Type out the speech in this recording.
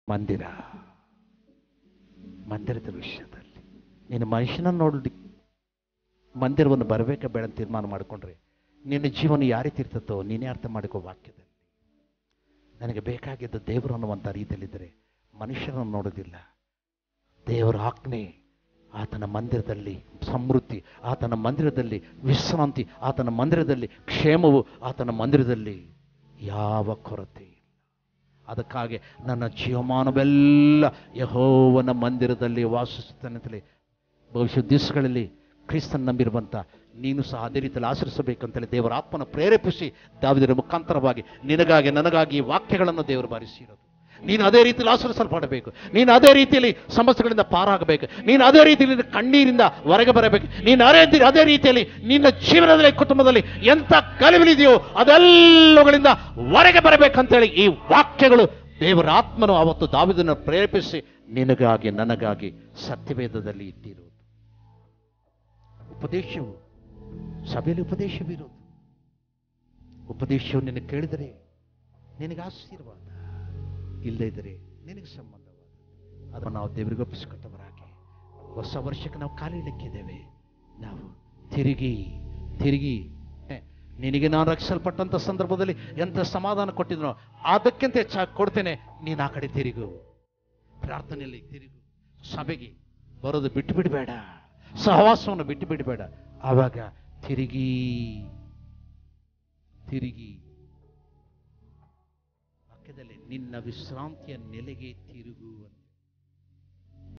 ಮಂದಿರ ಮಂದಿರದ ವಿಷಯದಲ್ಲಿ ನೀನು ಮನುಷ್ಯನನ್ನು ನೋಡಿ ಮಂದಿರವನ್ನು ಬರಬೇಕಾ ಬೇಡ ಅಂತ ತೀರ್ಮಾನ ಮಾಡಿಕೊಂಡ್ರೆ ನಿನ್ನ ಜೀವನ ಯಾವ ರೀತಿ ಇರ್ತದೋ ನೀನೇ ಅರ್ಥ ಮಾಡಿಕೋ ವಾಕ್ಯದಲ್ಲಿ ನನಗೆ ಬೇಕಾಗಿದ್ದ ದೇವರು ಅನ್ನುವಂಥ ರೀತಿಯಲ್ಲಿದ್ದರೆ ಮನುಷ್ಯರನ್ನು ನೋಡೋದಿಲ್ಲ ದೇವರ ಆಜ್ಞೆ ಆತನ ಮಂದಿರದಲ್ಲಿ ಸಮೃದ್ಧಿ ಆತನ ಮಂದಿರದಲ್ಲಿ ವಿಶ್ರಾಂತಿ ಆತನ ಮಂದಿರದಲ್ಲಿ ಕ್ಷೇಮವು ಆತನ ಮಂದಿರದಲ್ಲಿ ಯಾವ ಕೊರತೆ ಇಲ್ಲ ಅದಕ್ಕಾಗಿ ನನ್ನ ಜೀವಮಾನವೆಲ್ಲ ಯಹೋವನ ಮಂದಿರದಲ್ಲಿ ವಾಸಿಸುತ್ತಾನಂತಲೇ ಭವಿಷ್ಯ ದಿವಸಗಳಲ್ಲಿ ಕ್ರಿಸ್ತನ್ ನಂಬಿರುವಂಥ ನೀನು ಸಹ ಅದೇ ರೀತಿಯಲ್ಲಿ ಆಚರಿಸಬೇಕಂತಲೇ ದೇವರ ಆತ್ಮನ ಪ್ರೇರೇಪಿಸಿ ದಾವಿದರ ಮುಖಾಂತರವಾಗಿ ನಿನಗಾಗಿ ನನಗಾಗಿ ಈ ವಾಕ್ಯಗಳನ್ನು ದೇವರು ಬಾರಿಸಿರೋದು ನೀನು ಅದೇ ರೀತಿಯಲ್ಲಿ ಆಚರಿಸಲ್ಪಡಬೇಕು ನೀನು ಅದೇ ರೀತಿಯಲ್ಲಿ ಸಮಸ್ಯೆಗಳಿಂದ ಪಾರಾಗಬೇಕು ನೀನು ಅದೇ ರೀತಿಯಲ್ಲಿ ನಿನ್ನ ಕಣ್ಣೀರಿಂದ ಹೊರಗೆ ಬರಬೇಕು ನೀನು ಅದೇ ರೀತಿ- ಅದೇ ರೀತಿಯಲ್ಲಿ ನಿನ್ನ ಜೀವನದಲ್ಲಿ ಕುಟುಂಬದಲ್ಲಿ ಎಂಥ ಕಲಿವಿದೆಯೋ ಅದೆಲ್ಲಗಳಿಂದ ಹೊರಗೆ ಬರಬೇಕಂತೇಳಿ ಈ ವಾಕ್ಯಗಳು ದೇವರ ಆತ್ಮನು ಅವತ್ತು ದಾವಿದನ್ನು ಪ್ರೇರೇಪಿಸಿ ನಿನಗಾಗಿ ನನಗಾಗಿ ಸತ್ಯವೇದದಲ್ಲಿ ಇಟ್ಟಿರುವುದು ಉಪದೇಶವು ಸಭೆಯಲ್ಲಿ ಉಪದೇಶವಿರುವುದು ಉಪದೇಶವು ನಿನಗೆ ಕೇಳಿದರೆ ನಿನಗೆ ಆಶೀರ್ವಾದ ಇಲ್ಲದೇ ಇದ್ದರೆ ನಿನಗೆ ಸಂಬಂಧವಾದ ಅದನ್ನು ನಾವು ದೇವರಿಗೆ ಒಪ್ಪಿಸಿಕೊಟ್ಟವರಾಗಿ ಹೊಸ ವರ್ಷಕ್ಕೆ ನಾವು ಕಾಲಿಡಕ್ಕಿದ್ದೇವೆ ನಾವು ತಿರುಗಿ ತಿರುಗಿ ಹೇ, ನಿನಗೆ ನಾನು ರಕ್ಷಿಸಲ್ಪಟ್ಟಂಥ ಸಂದರ್ಭದಲ್ಲಿ ಎಂಥ ಸಮಾಧಾನ ಕೊಟ್ಟಿದ್ನೋ ಅದಕ್ಕಿಂತ ಹೆಚ್ಚಾಗಿ ಕೊಡ್ತೇನೆ ನೀನು ಆ ಕಡೆ ತಿರುಗು ಪ್ರಾರ್ಥನೆಯಲ್ಲಿ ತಿರುಗು ಸಭೆಗೆ ಬರೋದು ಬಿಟ್ಟು ಬಿಡಬೇಡ ಸಹವಾಸವನ್ನು ಬಿಟ್ಟು ಬಿಡಬೇಡ ಆವಾಗ ತಿರುಗಿ ತಿರುಗಿ ವಾಕ್ಯದಲ್ಲಿ ನಿನ್ನ ವಿಶ್ರಾಂತಿಯ ನೆಲೆಗೆ ತಿರುಗು ಅಂತ